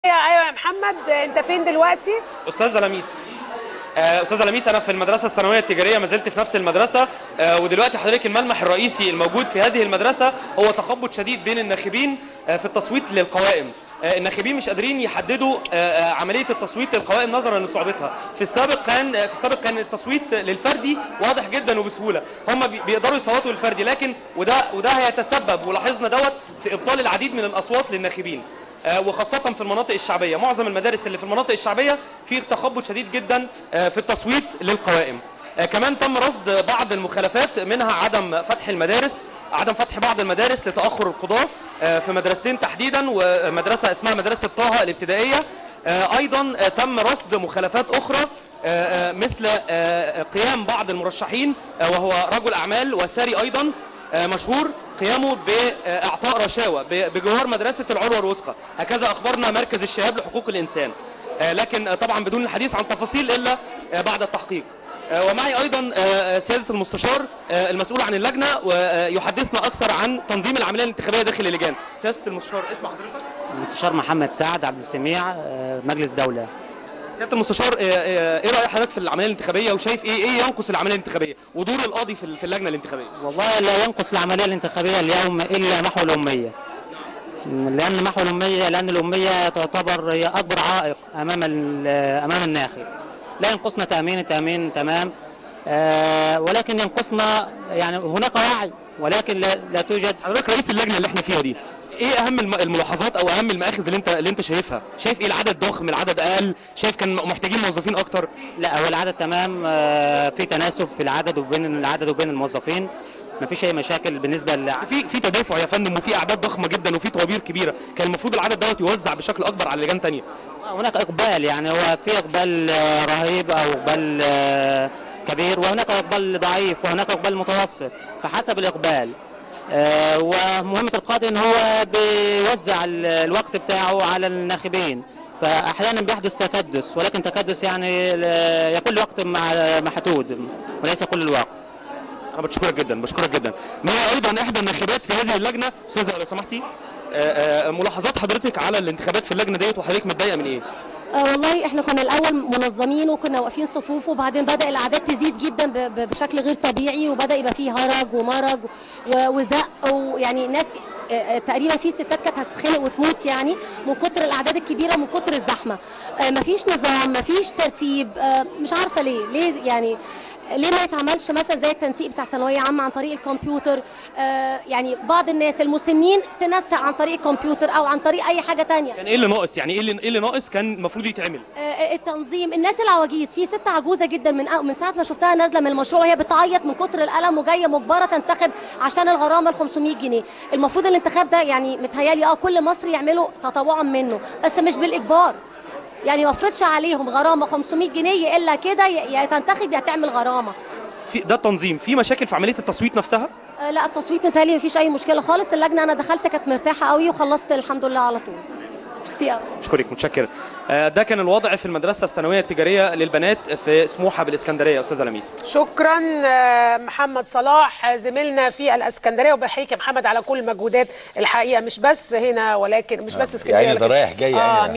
ايوه يا محمد انت فين دلوقتي استاذه لميس آه، استاذه لميس انا في المدرسه الثانويه التجاريه ما زلت في نفس المدرسه آه، ودلوقتي حضرتك الملمح الرئيسي الموجود في هذه المدرسه هو تخبط شديد بين الناخبين آه، في التصويت للقوائم آه، الناخبين مش قادرين يحددوا آه، آه، عمليه التصويت للقوائم نظرا لصعوبتها في السابق كان آه، في السابق كان التصويت للفردي واضح جدا وبسهوله هم بي- بيقدروا يصوتوا للفردي لكن وده وده هيتسبب ولاحظنا دوت في ابطال العديد من الاصوات للناخبين آه، وخاصة في المناطق الشعبية معظم المدارس اللي في المناطق الشعبية في تخبط شديد جدا آه، في التصويت للقوائم آه، كمان تم رصد بعض المخالفات منها عدم فتح المدارس عدم فتح بعض المدارس لتأخر القضاء آه، في مدرستين تحديدا ومدرسة اسمها مدرسة طه الابتدائية آه، أيضا آه، تم رصد مخالفات أخرى آه، آه، مثل آه، قيام بعض المرشحين آه، وهو رجل أعمال وثري أيضا آه، مشهور قيامه باعطاء رشاوى ب- بجوار مدرسه العروه الوثقى هكذا اخبرنا مركز الشهاب لحقوق الانسان آه، لكن آه، طبعا بدون الحديث عن تفاصيل الا آه، بعد التحقيق آه، ومعي ايضا آه، سياده المستشار آه، المسؤول عن اللجنه ويحدثنا اكثر عن تنظيم العمليه الانتخابيه داخل اللجان سياده المستشار اسم حضرتك المستشار محمد سعد عبد السميع آه، مجلس دولة سياده المستشار آه، آه، ايه راي حضرتك في العمليه الانتخابيه وشايف ايه ايه ينقص العمليه الانتخابيه ودور القاضي في في اللجنه الانتخابيه والله لا ينقص العملية الانتخابية اليوم إلا محو الأمية لأن محو الأمية لأن الأمية تعتبر هي أكبر عائق أمام ال- أمام الناخب لا ينقصنا تأمين التأمين تمام آه، ولكن ينقصنا يعني هناك وعي ولكن لا, لا توجد حضرتك رئيس اللجنه اللي احنا فيها دي ايه اهم الم- الملاحظات او اهم المآخذ اللي انت اللي انت شايفها شايف ايه العدد ضخم العدد اقل شايف كان محتاجين موظفين اكتر لا هو العدد تمام آه، في تناسب في العدد وبين العدد وبين الموظفين ما فيش أي مشاكل بالنسبة ل في في تدافع يا فندم وفي اعداد ضخمه جدا وفي طوابير كبيره كان المفروض العدد دوت يوزع بشكل اكبر على لجان تانية هناك اقبال يعني هو في اقبال آه، رهيب او اقبال آه، كبير وهناك اقبال ضعيف وهناك اقبال متوسط فحسب الاقبال آه، ومهمة القاضي ان هو بيوزع ال- الوقت بتاعه على الناخبين فاحيانا بيحدث تكدس ولكن تكدس يعني ل- يكون لوقت مع- محدود وليس كل الوقت انا بشكرك جدا بشكرك جدا ما هي ايضا احدى الناخبات في هذه اللجنه استاذه لو سمحتي آه، آه، ملاحظات حضرتك على الانتخابات في اللجنه ديت وحضرتك متضايقه من ايه آه والله احنا كنا الاول منظمين وكنا واقفين صفوف وبعدين بدا الاعداد تزيد جدا ب- ب- بشكل غير طبيعي وبدا يبقى فيه هرج ومرج و- وزق ويعني ناس آه، آه، تقريبا في ستات كانت هتتخنق وتموت يعني من كتر الاعداد الكبيره من كتر الزحمه آه، مفيش نظام مفيش ترتيب آه، مش عارفه ليه ليه يعني ليه ما يتعملش مثلا زي التنسيق بتاع ثانويه عامه عن طريق الكمبيوتر آه يعني بعض الناس المسنين تنسق عن طريق الكمبيوتر او عن طريق اي حاجه تانية كان ايه اللي ناقص يعني ايه اللي ايه اللي ناقص كان المفروض يتعمل آه، التنظيم الناس العواجيز في ست عجوزه جدا من من ساعه ما شفتها نازله من المشروع وهي بتعيط من كتر الالم وجايه مجبره تنتخب عشان الغرامه ال 500 جنيه المفروض الانتخاب ده يعني متهيالي اه كل مصري يعمله تطوعا منه بس مش بالاجبار يعني ما افرضش عليهم غرامه 500 جنيه الا كده يا يا تنتخب يا تعمل غرامه في ده التنظيم في مشاكل في عمليه التصويت نفسها آه، لا التصويت متهيألي مفيش اي مشكله خالص اللجنه انا دخلت كانت مرتاحه قوي وخلصت الحمد لله على طول ميرسي قوي اشكرك متشكر آه، ده كان الوضع في المدرسه الثانويه التجاريه للبنات في سموحه بالاسكندريه يا استاذه لميس شكرا آه، محمد صلاح آه، زميلنا في الاسكندريه وبحييك يا محمد على كل المجهودات الحقيقه مش بس هنا ولكن مش بس اسكندريه يعني ده ولكن- رايح جاي يعني آه